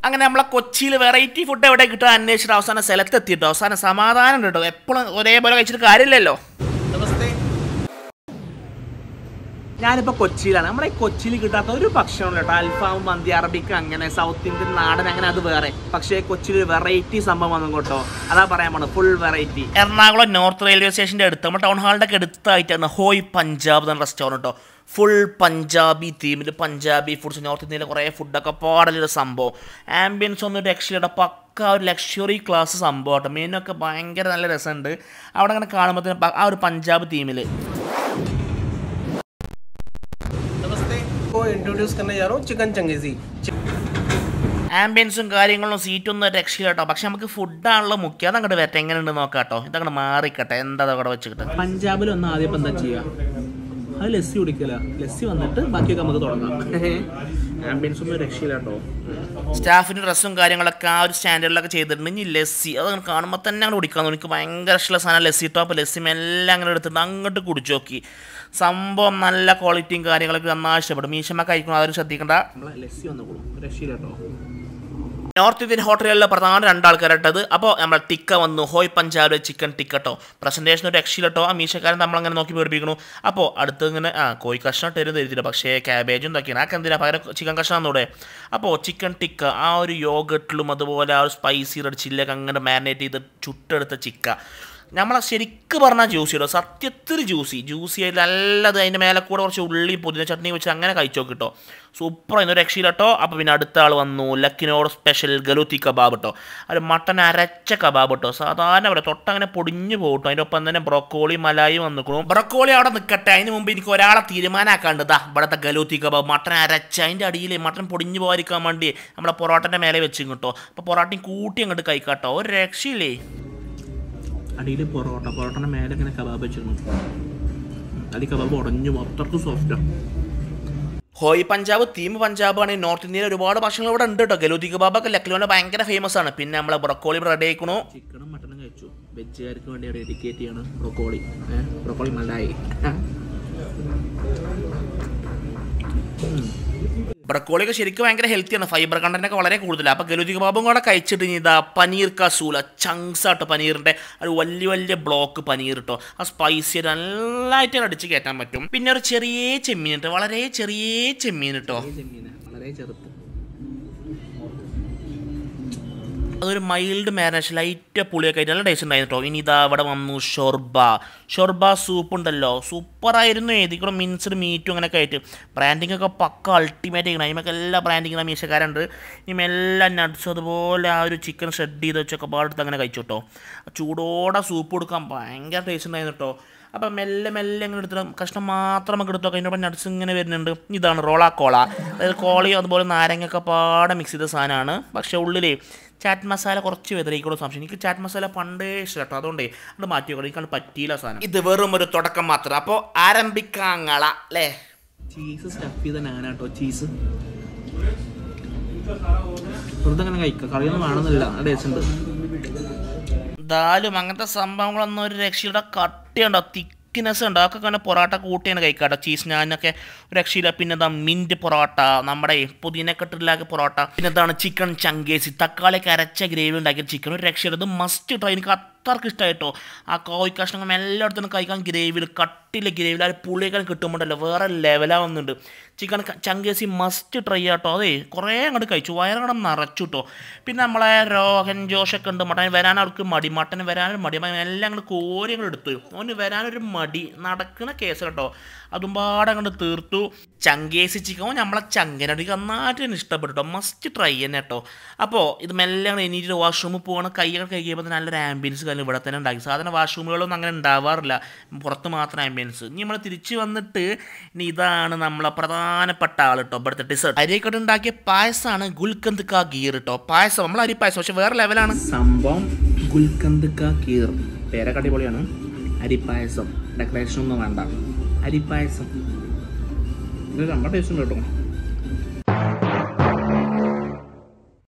അങ്ങനെ നമ്മളെ കൊച്ചിയിൽ വെറൈറ്റി ഫുഡ് എവിടെ കിട്ടുക അന്വേഷിച്ചിട്ട് അവസാനം സ്ഥലത്ത് എത്തിയിട്ടോ അവസാനം സമാധാനം ഉണ്ട് കേട്ടോ എപ്പോഴും ഒരേപോലെ കഴിച്ചിട്ട് കാര്യമില്ലല്ലോ ഞാനിപ്പോൾ കൊച്ചിയിലാണ് നമ്മുടെ ഈ കൊച്ചിയിൽ കിട്ടാത്ത ഒരു ഭക്ഷണം കേട്ടോ അൽഫാം മന്തി അറബിക്ക് അങ്ങനെ സൗത്ത് ഇന്ത്യൻ നാടൻ അങ്ങനെ അത് വേറെ പക്ഷേ കൊച്ചിയിൽ ഒരു വെറൈറ്റി സംഭവം വന്നു കേട്ടോ അതാ പറയാൻ പോണത് full variety Ernakulam north railway സ്റ്റേഷൻ്റെ അടുത്ത് നമ്മുടെ ടൗൺ ഹാളിൻ്റെ ഒക്കെ അടുത്തായിട്ടാണ് ഹോയ് പഞ്ചാബ് എന്ന റെസ്റ്റോറൻറ്റ് കേട്ടോ ഫുൾ പഞ്ചാബി തീമിൽ പഞ്ചാബി ഫുഡ്സ് നോർത്ത് ഇന്ത്യയിലെ കുറേ ഫുഡൊക്കെ പാടലൊരു സംഭവം ആംബിയൻസ് ഒന്നും രക്ഷയുടെ പക്ക ഒരു ലക്ഷറി ക്ലാസ് സംഭവം കേട്ടോ മെയിനൊക്കെ ഭയങ്കര നല്ല രസമുണ്ട് അവിടെ അങ്ങനെ കാണുമ്പോൾ ആ ഒരു പഞ്ചാബ് തീമിൽ को इंट्रोड्यूस करने जा रहा हूँ चिकन चंगेजी ആംബിയൻസും കാര്യങ്ങളും സീറ്റൊന്നും രക്ഷയില്ല കേട്ടോ പക്ഷെ നമുക്ക് ഫുഡാണല്ലോ മുഖ്യം അതങ്ങോട്ട് വരട്ടെ എങ്ങനെയുണ്ട് നോക്കാം കേട്ടോ ഇതങ്ങോട്ട് മാറിക്കട്ടെ എന്താ അവിടെ വെച്ചിട്ട് പഞ്ചാബിൽ ഒന്ന് ആദ്യം ഇപ്പം എന്താ ചെയ്യുക അത് ലസ്സി കുടിക്കല ലസ്സി വന്നിട്ട് ബാക്കിയൊക്കെ നമുക്ക് തുടങ്ങാം ആംബിയൻസ് ഒന്നും രക്ഷയില്ല കേട്ടോ സ്റ്റാഫിൻ്റെ ഡ്രസ്സും കാര്യങ്ങളൊക്കെ ആ ഒരു സ്റ്റാൻഡേർഡിലൊക്കെ ചെയ്തിട്ടുണ്ട് ഇനി ലസ്സി അത് അങ്ങനെ കാണുമ്പോൾ തന്നെ അങ്ങോട്ട് കുടിക്കാൻ തോന്നി. എനിക്ക് ഭയങ്കര ഇഷ്ടമുള്ള സാധനം ലസ്സി ഇട്ടോ അപ്പോൾ ലസ്സി മെല്ലെ അങ്ങനെ എടുത്തിട്ട് അങ്ങോട്ട് കുടിച്ചു നോക്കി സംഭവം നല്ല ക്വാളിറ്റിയും കാര്യങ്ങളൊക്കെ നന്നായി ഇഷ്ടപ്പെടും മീശമ്മ കഴിക്കണം അതൊരു ശ്രദ്ധിക്കണ്ട നമ്മളെ ലസ്സി വന്നു കൂടും രക്ഷയില്ല കേട്ടോ നോർത്ത് ഇന്ത്യൻ ഹോട്ടലുകളിലെ പ്രധാന രണ്ടാൾക്കാരായിട്ടത് അപ്പോൾ നമ്മൾ ടിക്ക വന്നു ഹോയ് പഞ്ചാബിലെ ചിക്കൻ ടിക്കട്ടോ പ്രസൻറ്റേഷൻ ഒരു രക്ഷയിലട്ടോ ആ മീശക്കാരൻ നമ്മളങ്ങനെ നോക്കി പേടിപ്പിക്കണു അപ്പോൾ അടുത്ത് ഇങ്ങനെ ആ കോഴി കഷ്ണം തരും തരുത്തില്ല പക്ഷേ ക്യാബേജും ഇതൊക്കെയാണ് ആ എന്തിനാ പകരം ചിക്കൻ കഷ്ണം എന്നൂടെ അപ്പോൾ ചിക്കൻ ടിക്ക ആ ഒരു യോഗട്ടിലും അതുപോലെ ആ ഒരു സ്പൈസി റെഡ് ചില്ലൊക്കെ അങ്ങനെ മാരിനേറ്റ് ചെയ്ത് ചുട്ടെടുത്ത ചിക്ക നമ്മളെ ശരിക്ക് പറഞ്ഞാൽ ജ്യൂസി കേട്ടോ സത്യത്തിൽ ജ്യൂസി ജ്യൂസി ആയിട്ട് നല്ലത് അതിൻ്റെ മേലെ കൂടെ കുറച്ച് ഉള്ളി പുതിന ചട്നി വെച്ച് അങ്ങനെ കഴിച്ചോ കിട്ടോ സൂപ്പർ ആയിരുന്നു രക്ഷയില്ല കേട്ടോ അപ്പോൾ പിന്നെ അടുത്ത ആൾ വന്നു ലക്കിനോട് സ്പെഷ്യൽ ഗലുത്തി കബാബ് കേട്ടോ ഒരു മട്ടൻ അരച്ച കബാബ് കേട്ടോ സാധാരണ ഇവിടെ തൊട്ടങ്ങനെ പൊടിഞ്ഞു പോകും അതിൻ്റെ ഒപ്പം തന്നെ ബ്രൊക്കോളി മലായി വന്നിക്കണു ബ്രൊക്കോളി അവിടെ നിൽക്കട്ടെ അതിന് മുമ്പ് എനിക്ക് ഒരാളെ തീരുമാനമാക്കാണ്ട് ദാ ഇവിടുത്തെ ഗലൂത്തി കബാബ് മട്ടൻ അരച്ച അതിൻ്റെ അടിയിൽ മട്ടൻ പൊടിഞ്ഞു പോകാതിരിക്കാൻ വേണ്ടി നമ്മളെ പൊറോട്ടൻ്റെ മേലെ വെച്ച് കിട്ടോ അപ്പോൾ പൊറോട്ടയും കൂട്ടി അങ്ങോട്ട് കഴിക്കാട്ടോ ഒരു രക്ഷയില്ലേ അടിയിൽ പൊറോട്ട പൊറോട്ടൻ്റെ മേലെ ഇങ്ങനെ കബാബ് വെച്ചിരുന്നു അടി കബാബ് ഉടഞ്ഞു മൊത്തർക്ക് സോഫ്റ്റാണ് ഹോയ് പഞ്ചാബ് തീം പഞ്ചാബ് ആണ് നോർത്ത് ഇന്ത്യയിൽ ഒരുപാട് ഭക്ഷണങ്ങൾ ഇവിടെ ഉണ്ട് കേട്ടോ ഗലൂതി കബാബൊക്കെ ലക്നോന്റെ ഭയങ്കര ഫേമസ് ആണ് പിന്നെ നമ്മളെ ബ്രക്കോളി റെഡി ആയിക്കണു ചിക്കനും മട്ടനും കഴിച്ചു വെജുകാർക്ക് വേണ്ടി ഡെഡിക്കേറ്റ് ചെയ്യാണ് ബ്രൊക്കോളി ബ്രൊക്കോളി മലായി ബ്രക്കോളിയൊക്കെ ശരിക്കും ഭയങ്കര ഹെൽത്തിയാണ് ഫൈബർ കണ്ടന്റ് ഒക്കെ വളരെ കൂടുതലാണ് അപ്പോൾ ഗലൂതി കബാബും കൂടെ കഴിച്ചിട്ട് ഇനി ഇതാ പനീർ കസൂല ചങ്ക്സ് ആട്ടോ പനീറിൻ്റെ ഒരു വലിയ വലിയ ബ്ലോക്ക് പനീർ കേട്ടോ ആ സ്പൈസി നല്ലതായിട്ട് അടിച്ച് കയറ്റാൻ പറ്റും പിന്നെ ഒരു ചെറിയ ചെമ്മീൻ കേട്ടോ വളരെ ചെറിയ ചെമ്മീൻ കേട്ടോ ചെമ്മീന് വളരെ ചെറുത്ത് അതൊരു മൈൽഡ് മാരിനേഷൻ ലൈറ്റ് പുളിയൊക്കെ ആയിട്ട് നല്ല ടേസ്റ്റ് ഉണ്ടായിരുന്നു കേട്ടോ ഇനി ഇതാ അവിടെ വന്നു ഷൊർബ ഷൊർബ സൂപ്പ് ഉണ്ടല്ലോ സൂപ്പറായിരുന്നു ഇതിൽ കൂടെ മിൻസ്ഡ് മീറ്റും അങ്ങനെയൊക്കെ ആയിട്ട് ബ്രാൻഡിങ് ഒക്കെ പക്ക അൾട്ടിമേറ്റ് ചെയ്യണം അതിമൊക്കെ എല്ലാ ബ്രാൻഡിങ്ങും മീശക്കാരുണ്ട് ഇനി എല്ലാ നട്ട്സും അതുപോലെ ആ ഒരു ചിക്കൻ ഷെഡ് ചെയ്ത് വെച്ചൊക്കെ പാടെടുത്ത് അങ്ങനെ കഴിച്ചു കേട്ടോ ചൂടോടെ സൂപ്പ് കൊടുക്കാൻ ഭയങ്കര ടേസ്റ്റ് ഉണ്ടായിരുന്നു കേട്ടോ അപ്പം മെല്ലെ മെല്ലെ ഇങ്ങനെ എടുത്തിട്ട് കഷ്ണം മാത്രം നമുക്ക് എടുത്തു അതിൻ്റെ ഒപ്പം നട്ട്സ് ഇങ്ങനെ വരുന്നുണ്ട് ഇതാണ് റോളാ കോള അതായത് കോളയും അതുപോലെ നാരങ്ങയൊക്കെ പാടെ മിക്സ് ചെയ്ത സാധനമാണ് പക്ഷേ ഉള്ളിലേ ചാറ്റ് മസാല കുറച്ച് വെതറിക്കൂടെ സംശയം എനിക്ക് ചാറ്റ് മസാല പണ്ടേ ഇഷ്ടം കേട്ടോ അതുകൊണ്ടേ അത് മാറ്റി വെക്കണം എനിക്കാണ് പറ്റിയില്ല സാധനം ഇത് വെറും ഒരു തുടക്കം മാത്രം അപ്പോൾ ആരംഭിക്കാങ്ങള അല്ലേ ചീസ് സ്റ്റഫ് ചെയ്ത നാനാട്ടോ ചീസ് വെറുതെ അങ്ങനെ കഴിക്കാം കറിയൊന്നും വേണമെന്നില്ല ടേസ്റ്റ് ഉണ്ട് ദാലും അങ്ങനത്തെ സംഭവങ്ങളൊന്നും ഒരു രക്ഷയുടെ കട്ടിയുണ്ടോ തിക്നെസ് ഉണ്ട് അതൊക്കെ അങ്ങനെ പൊറോട്ട കൂട്ടിയാണ് കഴിക്കാട്ടോ ചീസ് ഞാനൊക്കെ ഒരു രക്ഷയില്ല പിന്നെ എന്താ മിൻറ്റ് പൊറോട്ട നമ്മുടെ പുതിനക്കെട്ടിലാക്കിയ പൊറോട്ട പിന്നെ എന്താണ് ചിക്കൻ ചങ്കേസി തക്കാളിയൊക്കെ അരച്ച ഗ്രേവി ഉണ്ടാക്കിയ ചിക്കൻ ഒരു രക്ഷയില്ല ഇത് മസ്റ്റ് ഇട്ടോ എനിക്ക് അത്രക്ക് ഇഷ്ടമായിട്ടോ ആ കോഴി കഷ്ണങ്ങൾ എല്ലായിടത്തും കഴിക്കാൻ ഗ്രേവിയിൽ കട്ടിലെ ഗ്രേവിയിൽ ആ ഒരു പുളിയൊക്കെ കിട്ടുമ്പോണ്ടല്ലോ വേറെ ലെവലാവുന്നുണ്ട് ചിക്കൻ ചങ്കേസി മസ്റ്റ് ട്രൈ ആട്ടോ അതേ കുറേ അങ്ങോട്ട് കഴിച്ചു വയറങ്ങടെ നിറച്ചു കേട്ടോ പിന്നെ നമ്മളെ രോഹൻ ജോഷൊക്കെ ഉണ്ട് മട്ടൻ വരാൻ അവർക്ക് മടി മട്ടൻ വരാനൊരു മടി അപ്പം എല്ലാം അങ്ങോട്ട് കോരി അങ്ങോട്ട് എടുത്തു അവന് വരാനൊരു മടി നടക്കുന്ന കേസ് കേട്ടോ അതും പാടെ അങ്ങോട്ട് തീർത്തു ചങ്കേസി ചിക്കൻ നമ്മളെ ചങ്കനടിക്ക് നന്നായിട്ട് തന്നെ ഇഷ്ടപ്പെട്ടു കേട്ടോ മസ്റ്റ് ട്രൈ തന്നെ കേട്ടോ അപ്പോൾ ഇത് മെല്ലെ അങ്ങോട്ട് എണീറ്റ് വാഷ്റൂമിൽ പോകണം കൈകൾ കഴിക്കുമ്പോൾ നല്ലൊരു ആംബിയൻസ് കാര്യം ഇവിടെ തന്നെ ഉണ്ടാക്കി സാധാരണ വാഷ്റൂമുകളൊന്നും അങ്ങനെ ഉണ്ടാവാറില്ല പുറത്ത് മാത്രം ആംബിയൻസ് ഇനി നമ്മൾ തിരിച്ച് വന്നിട്ട് ഇനി ഇതാണ് നമ്മളെ പ്രധാനപ്പെട്ട ആൾ കേട്ടോ ഇവിടുത്തെ ഡിസേർട്ട് അരിയൊക്കെ ഉണ്ടാക്കിയ പായസമാണ് ഗുൽക്കന്ത് കാ ഗീർ കേട്ടോ പായസം നമ്മൾ അരി പായസം പക്ഷെ വേറെ ലെവലാണ് സംഭവം ഗുൽക്കന്ത് കാ കീർ പേരൊക്കെ അടിപൊളിയാണ് അരിപ്പായസം ഡെക്കറേഷൻ ഒന്നും വേണ്ട അരിപ്പായസം ഇത് നമ്മുടെ ടേസ്റ്റ് ഉണ്ട് കേട്ടോ